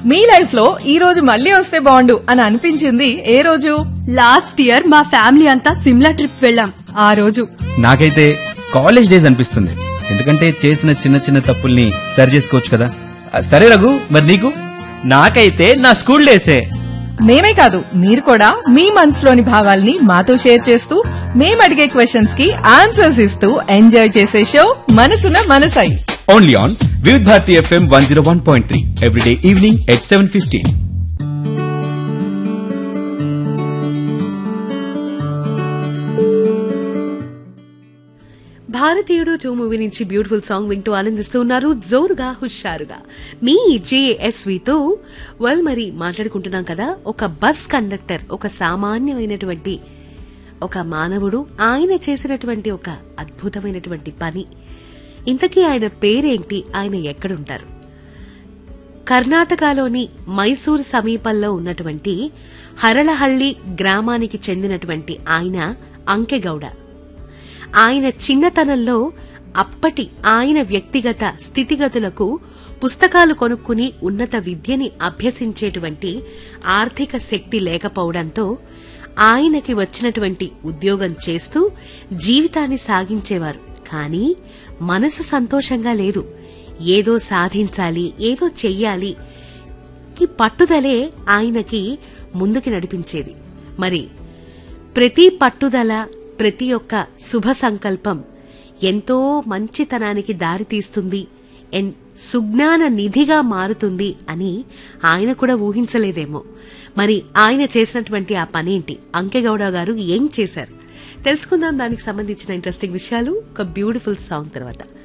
మీ life లో ఈ రోజు మళ్ళీ వస్తే బాగుండు అని అనిపించింది ఏ రోజు లాస్ట్ ఇయర్ మా ఫ్యామిలీ అంతా సిమ్లా ట్రిప్ వెళ్ళాం ఆ రోజు నాకైతే కాలేజ్ డేస్ అనిపిస్తుంది ఎందుకంటే చేసిన చిన్న చిన్న తప్పుల్ని సరి చేసుకోవచ్చు కదా ఆ, సరే రఘు మరి నీకు నాకైతే నా స్కూల్ డేసే మేమే కాదు మీరు కూడా మీ మనసులోని భావాల్ని మాతో షేర్ చేస్తూ మేము అడిగే క్వశ్చన్స్ కి ఆన్సర్స్ ఇస్తూ ఎంజాయ్ చేసే show Manasuna Manasai only on Vividh Bharati FM one zero one point three everyday evening at seven fifteen Bharateeyudu two movie నుంచి బ్యూటిఫుల్ సాంగ్ వింటూ ఆనందిస్తూ ఉన్నారు జోరుగా హుషారుగా మీ జేఎస్వితో వెల్ మరి మాట్లాడుకుంటున్నాం కదా ఒక బస్ కండక్టర్ ఒక సామాన్యమైనటువంటి ఒక మానవుడు ఆయన చేసినటువంటి ఒక అద్భుతమైనటువంటి పని ఇంతకీ ఆయన పేరేంటి ఆయన ఎక్కడుంటారు కర్ణాటకలోని మైసూర్ సమీపంలో ఉన్నటువంటి హరళహಳ್ಳಿ గ్రామానికి చెందినటువంటి ఆయన అంకెగౌడ ఆయన చిన్నతనంలో అప్పటి ఆయన వ్యక్తిగత స్థితిగతులకు పుస్తకాలు కొనుక్కుని ఉన్నత విద్యని అభ్యసించేటువంటి ఆర్థిక శక్తి లేకపోవడంతో ఆయనకి వచ్చినటువంటి ఉద్యోగం చేస్తూ జీవితాన్ని సాగించేవారు కానీ మనసు సంతోషంగా లేదు ఏదో సాధించాలి ఏదో చెయ్యాలి ఈ పట్టుదలే ఆయనకి ముందుకి నడిపించేది మరి ప్రతి పట్టుదల ప్రతి ఒక్క శుభ సంకల్పం ఎంతో మంచితనానికి దారితీస్తుంది ఎన్ సుజ్ఞాన నిధిగా మారుతుంది అని ఆయన కూడా ఊహించలేదేమో మరి ఆయన చేసినటువంటి ఆ పనేంటి అంకెగౌడ గారు ఏం చేశారు తెలుసుకుందాం దానికి సంబంధించిన ఇంట్రెస్టింగ్ విషయాలు ఒక బ్యూటిఫుల్ సాంగ్ తర్వాత